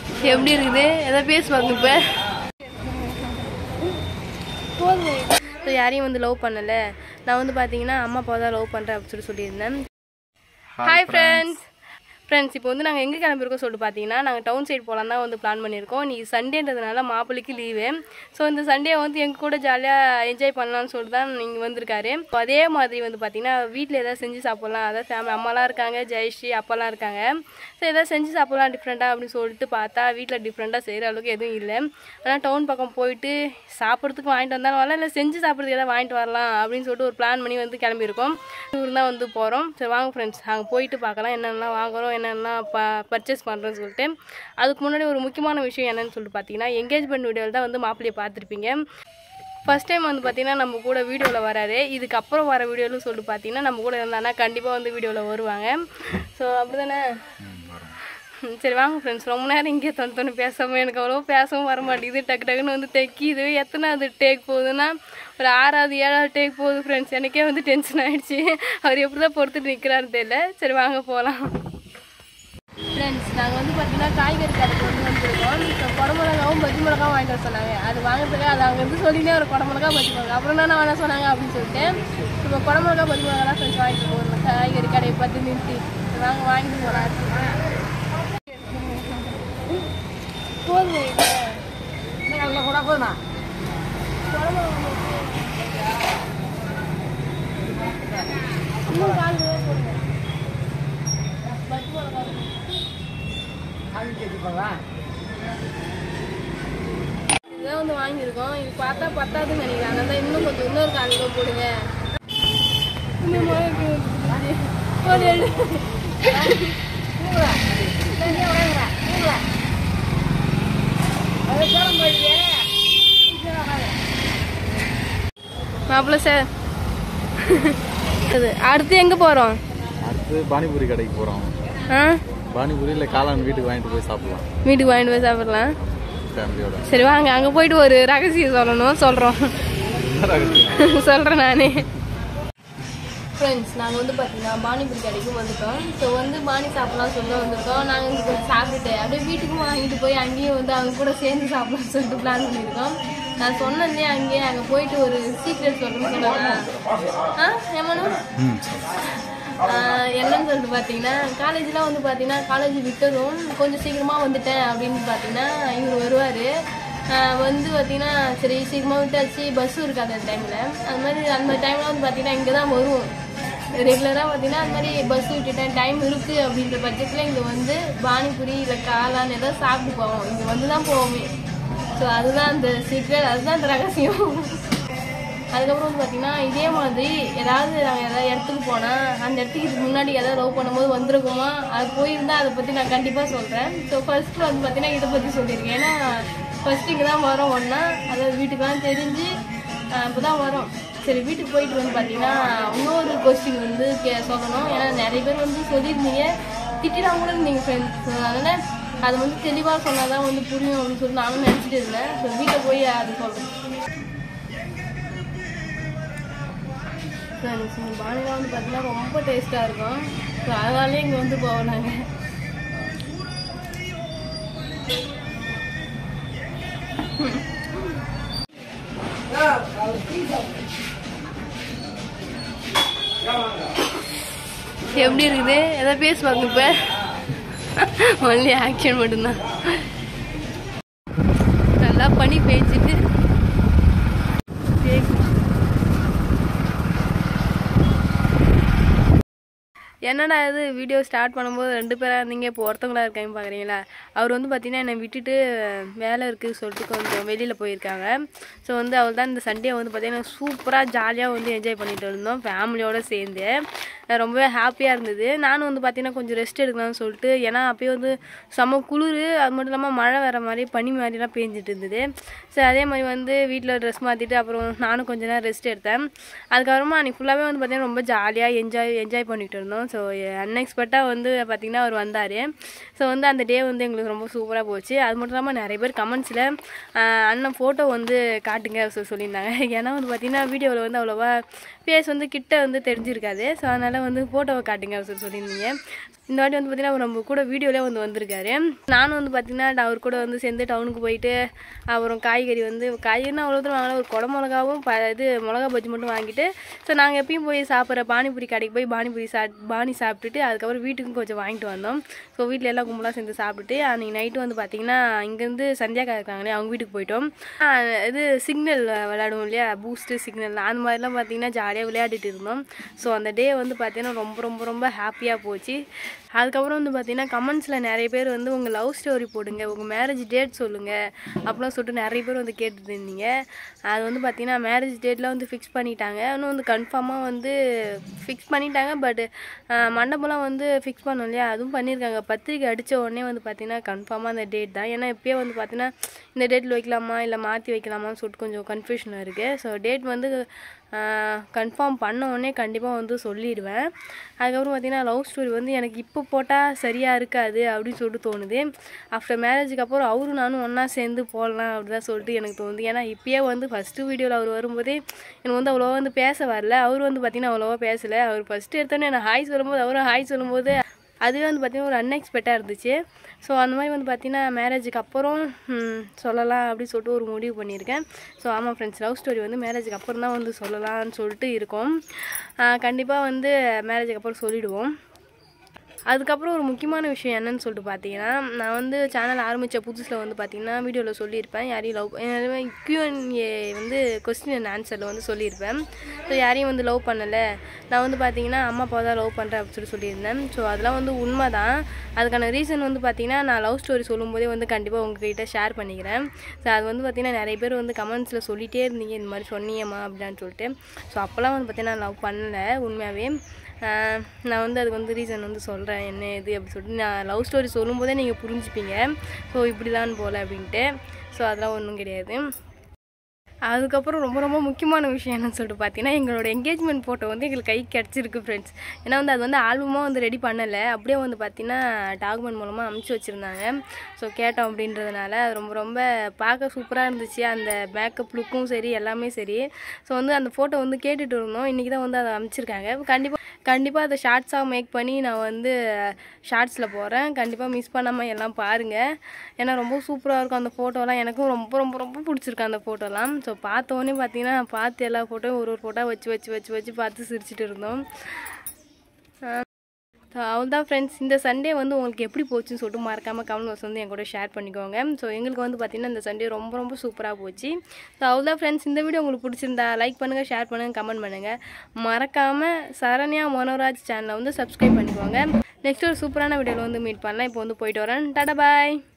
எப்படி இருக்குது எதாவது பேசுவாங்க இப்போ ஸோ யாரையும் வந்து லவ் பண்ணலை நான் வந்து பார்த்தீங்கன்னா அம்மா அப்பா தான் லவ் பண்ணுறேன் அப்படின்னு சொல்லி சொல்லியிருந்தேன் ஹாய் ஃப்ரெண்ட்ஸ் ஃப்ரெண்ட்ஸ் இப்போ வந்து நாங்கள் எங்கே கிளம்பிருக்கோம் சொல்லிட்டு பார்த்தீங்கன்னா நாங்கள் டவுன் சைடு போகலாம் தான் வந்து பிளான் பண்ணியிருக்கோம் நீ சண்டேன்றதுனால மாப்பிள்ளைக்கு லீவு ஸோ இந்த சண்டே வந்து எங்கள் கூட ஜாலியாக என்ஜாய் பண்ணலாம்னு சொல்லிட்டு தான் நீங்கள் வந்திருக்காரு இப்போ அதே மாதிரி வந்து பார்த்தீங்கன்னா வீட்டில் எதாவது செஞ்சு சாப்பிட்லாம் அதாவது ஃபேமிலி அம்மாலாம் இருக்காங்க ஜெயஸ்ரீ அப்பாலாம் இருக்காங்க ஸோ எதாவது செஞ்சு சாப்பிட்லாம் டிஃப்ரெண்ட்டாக அப்படின்னு சொல்லிட்டு பார்த்தா வீட்டில் டிஃப்ரெண்ட்டாக செய்கிற அளவுக்கு எதுவும் இல்லை ஆனால் டவுன் பக்கம் போயிட்டு சாப்பிட்றதுக்கு வாங்கிட்டு வந்தாலும் வரலாம் இல்லை செஞ்சு சாப்பிட்றதுக்கு எதாவது வாங்கிட்டு வரலாம் அப்படின்னு சொல்லிட்டு ஒரு பிளான் பண்ணி வந்து கிளம்பியிருக்கோம் ஊர் தான் வந்து போகிறோம் சரி வாங்க ஃப்ரெண்ட்ஸ் அங்கே போயிட்டு பார்க்கலாம் என்னென்னலாம் வாங்குறோம் என்னென்னலாம் ப பர்ச்சேஸ் பண்ணுறோன்னு சொல்லிட்டு அதுக்கு முன்னாடி ஒரு முக்கியமான விஷயம் என்னன்னு சொல்லிட்டு பார்த்தீங்கன்னா என்கேஜ்மெண்ட் வீடியோவில் தான் வந்து மாப்பிள்ளையை பார்த்துருப்பீங்க ஃபர்ஸ்ட் டைம் வந்து பார்த்தீங்கன்னா நம்ம கூட வீடியோவில் வராரு இதுக்கப்புறம் வர வீடியோவில் சொல்லிட்டு பார்த்தீங்கன்னா நம்ம கூட இருந்தானா கண்டிப்பாக வந்து வீடியோவில் வருவாங்க ஸோ அப்படி தானே ம், சரி வாங்க ஃப்ரெண்ட்ஸ் ரொம்ப நேரம் இங்கே தொண்ணு தொண்ணு பேசாமல் எனக்கு அவ்வளோ பேசவும் வர மாட்டேங்குது டக்கு டக்குன்னு வந்து தைக்கிது எத்தனாவது டேக் போகுதுன்னா ஒரு ஆறாவது ஏழாவது டேக் போகுது ஃப்ரெண்ட்ஸ் எனக்கே வந்து டென்ஷன் ஆயிடுச்சு அவர் எப்படி தான் பொறுத்துட்டு நிற்கிறாருன்னு தெரியல சரி வாங்க போகலாம் ஃப்ரெண்ட்ஸ் நாங்கள் வந்து பார்த்தீங்கன்னா காய்கறி கடைக்கு வந்து வந்திருக்கோம் இப்போ குடமிளகாவும் பஜ்ஜி மிளகாவும் வாங்கிட்டு வர சொன்னாங்க அது வாங்குறதுக்கு அது அங்கேருந்து சொல்லினே ஒரு குடமிளகா பஜ்ஜி மிளகா அப்புறம் என்ன வேணா சொன்னாங்க அப்படின்னு சொல்லிட்டு இப்போ குடமிளகா பஜ்ஜி மிளகாலாம் கொஞ்சம் வாங்கிட்டு போகணும் காய்கறி கடையை பார்த்து நிறுத்தி வாங்க வாங்கிட்டு போகலாம் போதும் கூட போதுமா இன்னும் கால் கிலோ போடுங்க பஜ்ஜி மிளகா அங்கே போகலாம் இதுதான் வந்து வாங்கியிருக்கோம் இது பார்த்தா பத்தாதுன்னு நினைக்கிறேன் அதனால தான் இன்னும் கொஞ்சம் இன்னொரு கால் கிலோ போடுங்க இந்த மாதிரி போடு எடு. மாப்பிள்ள சார் அது அடுத்து எங்க போறோம் அடுத்து பானிபூரி கடைக்கு போகிறோம் ஆ பானிபூரி இல்லை காளான் வீட்டுக்கு வாங்கிட்டு போய் சாப்பிடலாம் வீட்டுக்கு வாங்கிட்டு போய் சாப்பிடலாம் ஃபேமிலியோட சரி வாங்க அங்க போயிட்டு ஒரு ரகசியம் சொல்லணும் சொல்றோம் என்ன ரகசியம்? சொல்கிறேன் நானே ஃப்ரெண்ட்ஸ் நாங்கள் வந்து பார்த்தீங்கன்னா பானிபூரி கடைக்கும் வந்துட்டோம் ஸோ வந்து பானி சாப்பிடலாம் சொல்ல வந்திருக்கோம் நாங்கள் வந்து கொஞ்சம் சாப்பிட்டுட்டு அப்படியே வீட்டுக்கும் வாங்கிட்டு போய் அங்கேயும் வந்து அவங்க கூட சேர்ந்து சாப்பிடலாம்னு சொல்லிட்டு பிளான் பண்ணியிருக்கோம் நான் சொன்னதே அங்கேயே அங்கே போயிட்டு ஒரு சீக்ரெட் சொல்கிறேன்னு சொன்னாங்க ஆ ஏமானு ம் ஆஹ் என்னன்னு சொல்லிட்டு பார்த்தீங்கன்னா காலேஜ்லாம் வந்து பார்த்தீங்கன்னா காலேஜ் விட்டதும் கொஞ்சம் சீக்கிரமாக வந்துட்டேன் அப்படின்னு பார்த்தீங்கன்னா இவர் வருவார் வந்து பார்த்தீங்கன்னா சரி சீக்கிரமாக விட்டாச்சு பஸ்ஸும் இருக்காது அந்த டைமில் அது மாதிரி அந்த டைமில் வந்து பார்த்தீங்கன்னா இங்கே தான் வருவோம் ரெகுலராக பார்த்தீங்கன்னா அந்த மாதிரி பஸ் விட்டுட்டேன் டைம் இருக்குது அப்படின்ற பட்சத்தில் இங்கே வந்து பானிபூரி இல்லை காளான் ஏதாவது சாப்பிட்டு போவோம் இங்கே வந்து தான் போவோமே ஸோ அதுதான் அந்த சீக்ரெட் அதுதான் அந்த ரகசியம் அதுக்கப்புறம் வந்து பார்த்தீங்கன்னா இதே மாதிரி ஏதாவது நாங்கள் ஏதாவது இடத்துக்கு போனால் அந்த இடத்துக்கு இதுக்கு முன்னாடி ஏதாவது லவ் பண்ணும்போது வந்திருக்குமா அது போயிருந்தா அதை பற்றி நான் கண்டிப்பாக சொல்கிறேன் ஸோ ஃபர்ஸ்ட் வந்து பார்த்தீங்கன்னா இதை பற்றி சொல்லியிருக்கேன் ஏன்னா ஃபர்ஸ்ட் இங்கே தான் வரோம் ஒன்றா அதாவது வீட்டுக்கெலாம் தெரிஞ்சு இப்போ தான் வரோம் சரி வீட்டுக்கு போயிட்டு வந்து பார்த்தீங்கன்னா இன்னொரு கொஸ்டின் வந்து கே சொல்லணும் ஏன்னா நிறைய பேர் வந்து சொல்லியிருந்தீங்க திட்டிடாம கூட இருந்தீங்க ஃப்ரெண்ட்ஸ் அதனால் அது வந்து தெளிவாக சொன்னால் தான் வந்து புரியும் அப்படின்னு சொல்லி நானும் நினச்சிட்டு இருந்தேன் ஸோ வீட்டில் போய் அது சொல்கிறேன் ஃப்ரெண்ட்ஸ் இந்த பானிலாம் வந்து பார்த்தீங்கன்னா ரொம்ப டேஸ்ட்டாக இருக்கும் ஸோ அதனாலே இங்கே வந்து போவோம் நாங்கள் எப்படி இருக்குது எதாவது பேசுவாங்க இப்போ ஒன்லி ஆக்ஷன் மட்டும்தான் நல்லா பனி பேய்ச்சிட்டு கேக்கு என்னடா இது வீடியோ ஸ்டார்ட் பண்ணும்போது ரெண்டு பேராக இருந்தீங்க இப்போ ஒருத்தவங்களா இருக்காங்க பார்க்குறீங்களா அவர் வந்து பார்த்தீங்கன்னா என்னை விட்டுட்டு வேலை இருக்குது சொல்லிட்டு கொஞ்சம் வெளியில் போயிருக்காங்க ஸோ வந்து அவள் தான் இந்த சண்டே வந்து பார்த்தீங்கன்னா சூப்பராக ஜாலியாக வந்து என்ஜாய் பண்ணிட்டு இருந்தோம் ஃபேமிலியோடு சேர்ந்து அஹ் ரொம்பவே ஹாப்பியாக இருந்தது நானும் வந்து பார்த்தீங்கன்னா கொஞ்சம் ரெஸ்ட் எடுக்கலாம்னு சொல்லிட்டு ஏன்னா அப்பயே வந்து செம்ம குளிர் அது மட்டும் இல்லாமல் மழை வர மாதிரி பனி மாதிரிலாம் பேஞ்சிட்டு இருந்தது ஸோ அதே மாதிரி வந்து வீட்டில் ட்ரெஸ் மாற்றிட்டு அப்புறம் நானும் கொஞ்ச நேரம் ரெஸ்ட் எடுத்தேன் அதுக்கப்புறமா அன்றைக்கி ஃபுல்லாகவே வந்து பார்த்தீங்கன்னா ரொம்ப ஜாலியாக என்ஜாய் என்ஜாய் பண்ணிட்டு இருந்தோம் ஸோ அன்எக்ஸ்பெக்டாக வந்து பார்த்திங்கன்னா அவர் வந்தார் ஸோ வந்து அந்த டே வந்து எங்களுக்கு ரொம்ப சூப்பராக போச்சு அது மட்டும் இல்லாமல் நிறைய பேர் கமெண்ட்ஸில் அண்ணன் ஃபோட்டோ வந்து காட்டுங்க சொல்லி சொல்லியிருந்தாங்க ஏன்னா வந்து பார்த்திங்கன்னா வீடியோவில் வந்து அவ்வளோவா ஃபேஸ் வந்து கிட்ட வந்து தெரிஞ்சிருக்காது ஸோ அதனால் வந்து ஃபோட்டோவை காட்டுங்க சொல்லி சொல்லியிருந்தீங்க இந்த வாட்டி வந்து பார்த்திங்கன்னா அவர் நம்ம கூட வீடியோவிலே வந்து வந்திருக்காரு நானும் வந்து பார்த்திங்கன்னா அவர் கூட வந்து சேர்ந்து டவுனுக்கு போயிட்டு அப்புறம் காய்கறி வந்து காய்கறினா அவ்வளோ தூரம் வாங்கல ஒரு குட மிளகாவும் ப இது மிளகா பஜ்ஜி மட்டும் வாங்கிட்டு ஸோ நாங்கள் எப்பயும் போய் சாப்பிட்ற பானிபூரி கடைக்கு போய் பானிபூரி சா பானி சாப்பிட்டுட்டு அதுக்கப்புறம் வீட்டுக்கும் கொஞ்சம் வாங்கிட்டு வந்தோம் ஸோ வீட்டில் எல்லாம் கும்பலாக சேர்ந்து சாப்பிட்டுட்டு அன்றைக்கி நைட்டு வந்து பார்த்திங்கன்னா இங்கேருந்து சந்தியாக்கா இருக்காங்களே அவங்க வீட்டுக்கு போயிட்டோம் ஆ, இது சிக்னல் விளையாடுவோம் இல்லையா பூஸ்ட்டு சிக்னல் அந்த மாதிரிலாம் பார்த்திங்கன்னா ஜாலியாக விளையாடிட்டு இருந்தோம் ஸோ அந்த டே வந்து பார்த்திங்கன்னா ரொம்ப ரொம்ப ரொம்ப ஹாப்பியாக போச்சு அதுக்கப்புறம் வந்து பார்த்திங்கன்னா கமெண்ட்ஸில் நிறைய பேர் வந்து உங்கள் லவ் ஸ்டோரி போடுங்க உங்கள் மேரேஜ் டேட் சொல்லுங்கள் அப்படிலாம் சொல்லிட்டு நிறைய பேர் வந்து கேட்டுட்டு இருந்தீங்க அது வந்து பார்த்திங்கன்னா மேரேஜ் டேட்லாம் வந்து ஃபிக்ஸ் பண்ணிட்டாங்க இன்னும் வந்து கன்ஃபார்மாக வந்து ஃபிக்ஸ் பண்ணிட்டாங்க பட் மண்டபம்லாம் வந்து ஃபிக்ஸ் பண்ணோம் இல்லையா அதுவும் பண்ணியிருக்காங்க பத்திரிக்கை அடித்த உடனே வந்து பார்த்திங்கன்னா கன்ஃபார்மாக அந்த டேட் தான் ஏன்னா இப்போயே வந்து பார்த்திங்கன்னா இந்த டேட்டில் வைக்கலாமா இல்லை மாற்றி வைக்கலாமான்னு சொல்லிட்டு கொஞ்சம் கன்ஃபியூஷனாக இருக்குது ஸோ டேட் வந்து கன்ஃபார்ம் பண்ண உடனே கண்டிப்பாக வந்து சொல்லிடுவேன் அதுக்கப்புறம் பார்த்திங்கன்னா லவ் ஸ்டோரி வந்து எனக்கு இப்போ போட்டால் சரியாக இருக்காது அப்படின்னு சொல்லிட்டு தோணுது ஆஃப்டர் மேரேஜுக்கு அப்புறம் அவரும் நானும் ஒன்றா சேர்ந்து போடலாம் அப்படி தான் சொல்லிட்டு எனக்கு தோணுது ஏன்னா இப்போயே வந்து ஃபஸ்ட்டு வீடியோவில் அவர் வரும்போதே எனக்கு வந்து அவ்வளோவா வந்து பேச வரல அவர் வந்து பார்த்திங்கன்னா அவ்வளோவா பேசலை அவர் ஃபஸ்ட்டு எடுத்தோன்னே நான் ஹாய் சொல்லும்போது அவரும் ஹாய் சொல்லும்போது அதுவே வந்து பார்த்திங்கன்னா ஒரு அன்எக்ஸ்பெக்டாக இருந்துச்சு ஸோ அந்த மாதிரி வந்து பார்த்திங்கன்னா மேரேஜுக்கு அப்புறம் ம், சொல்லலாம் அப்படின்னு சொல்லிட்டு ஒரு முடிவு பண்ணியிருக்கேன் ஸோ ஆமாம் ஃப்ரெண்ட்ஸ் லவ் ஸ்டோரி வந்து மேரேஜுக்கு அப்புறம் தான் வந்து சொல்லலாம்னு சொல்லிட்டு இருக்கோம் கண்டிப்பாக வந்து மேரேஜுக்கு அப்புறம் சொல்லிடுவோம் அதுக்கப்புறம் ஒரு முக்கியமான விஷயம் என்னன்னு சொல்லிட்டு பார்த்தீங்கன்னா நான் வந்து சேனல் ஆரம்பித்த புதுசில் வந்து பார்த்தீங்கன்னா வீடியோவில் சொல்லியிருப்பேன் யாரையும் லவ் கியூஎன்ஏ வந்து கொஸ்டின் அண்ட் ஆன்சரில் வந்து சொல்லியிருப்பேன் ஸோ யாரையும் வந்து லவ் பண்ணலை நான் வந்து பார்த்தீங்கன்னா அம்மா அப்பா தான் லவ் பண்ணுறேன் அப்படின்னு சொல்லி சொல்லியிருந்தேன் ஸோ அதெல்லாம் வந்து உண்மை தான் அதுக்கான ரீசன் வந்து பார்த்தீங்கன்னா நான் லவ் ஸ்டோரி சொல்லும்போதே வந்து கண்டிப்பாக உங்ககிட்ட ஷேர் பண்ணிக்கிறேன் ஸோ அது வந்து பார்த்தீங்கன்னா நிறைய பேர் வந்து கமெண்ட்ஸில் சொல்லிகிட்டே இருந்தீங்க இந்த மாதிரி சொன்னியம்மா அப்படின்னு சொல்லிட்டு ஸோ அப்போல்லாம் வந்து பார்த்தீங்கன்னா லவ் பண்ணலை உண்மையாகவே ஆஹ் நான் வந்து அதுக்கு வந்து ரீசன் வந்து சொல்கிறேன் என்ன இது அப்படி சொல்லிட்டு நான் லவ் ஸ்டோரி சொல்லும்போதே நீங்கள் புரிஞ்சுப்பீங்க ஸோ இப்படி தான் போல் அப்படின்ட்டு ஸோ அதெல்லாம் ஒன்றும் கிடையாது அதுக்கப்புறம் ரொம்ப ரொம்ப முக்கியமான விஷயம் என்னன்னு சொல்லிட்டு பார்த்தீங்கன்னா எங்களோட என்கேஜ்மெண்ட் ஃபோட்டோ வந்து எங்களுக்கு கை கிடச்சிருக்கு ஃப்ரெண்ட்ஸ் ஏன்னா வந்து அது வந்து ஆல்பமாக வந்து ரெடி பண்ணலை அப்படியே வந்து பார்த்தீங்கன்னா டாக்குமெண்ட் மூலமாக அமுச்சு வச்சுருந்தாங்க ஸோ கேட்டோம் அப்படின்றதுனால அது ரொம்ப ரொம்ப பார்க்க சூப்பராக இருந்துச்சு அந்த மேக்கப் லுக்கும் சரி எல்லாமே சரி ஸோ வந்து அந்த ஃபோட்டோ வந்து கேட்டுட்டு இருந்தோம் இன்றைக்கி தான் வந்து அதை அமுச்சிருக்காங்க கண்டிப்பாக கண்டிப்பாக அதை ஷார்ட்ஸாக மேக் பண்ணி நான் வந்து ஷார்ட்ஸில் போகிறேன் கண்டிப்பாக மிஸ் பண்ணாமல் எல்லாம் பாருங்கள் ஏன்னா ரொம்ப சூப்பராக இருக்கும் அந்த ஃபோட்டோலாம் எனக்கும் ரொம்ப ரொம்ப ரொம்ப பிடிச்சிருக்கு அந்த ஃபோட்டோலாம் ஸோ பார்த்த உடனே பார்த்தீங்கன்னா பார்த்து எல்லா ஃபோட்டோவும் ஒரு ஒரு ஃபோட்டோ வச்சு வச்சு வச்சு வச்சு பார்த்து சிரிச்சிட்டு இருந்தோம் ஸோ அவ்வளோதான் ஃப்ரெண்ட்ஸ் இந்த சண்டே வந்து உங்களுக்கு எப்படி போச்சுன்னு சொல்லிட்டு மறக்காமல் கமெண்ட் பாக்ஸ் வந்து என் கூட ஷேர் பண்ணிக்கோங்க ஸோ எங்களுக்கு வந்து பார்த்திங்கன்னா இந்த சண்டே ரொம்ப ரொம்ப சூப்பராக போச்சு ஸோ அவ்வளோதான் ஃப்ரெண்ட்ஸ் இந்த வீடியோ உங்களுக்கு பிடிச்சிருந்தா லைக் பண்ணுங்கள் ஷேர் பண்ணுங்கள் கமெண்ட் பண்ணுங்கள் மறக்காமல் சரண்யா மனோராஜ் சேனலை வந்து சப்ஸ்கிரைப் பண்ணிக்கோங்க நெக்ஸ்ட் ஒரு சூப்பரான வீடியோவில் வந்து மீட் பண்ணலாம் இப்போ வந்து போயிட்டு வரேன் டாடா பாய்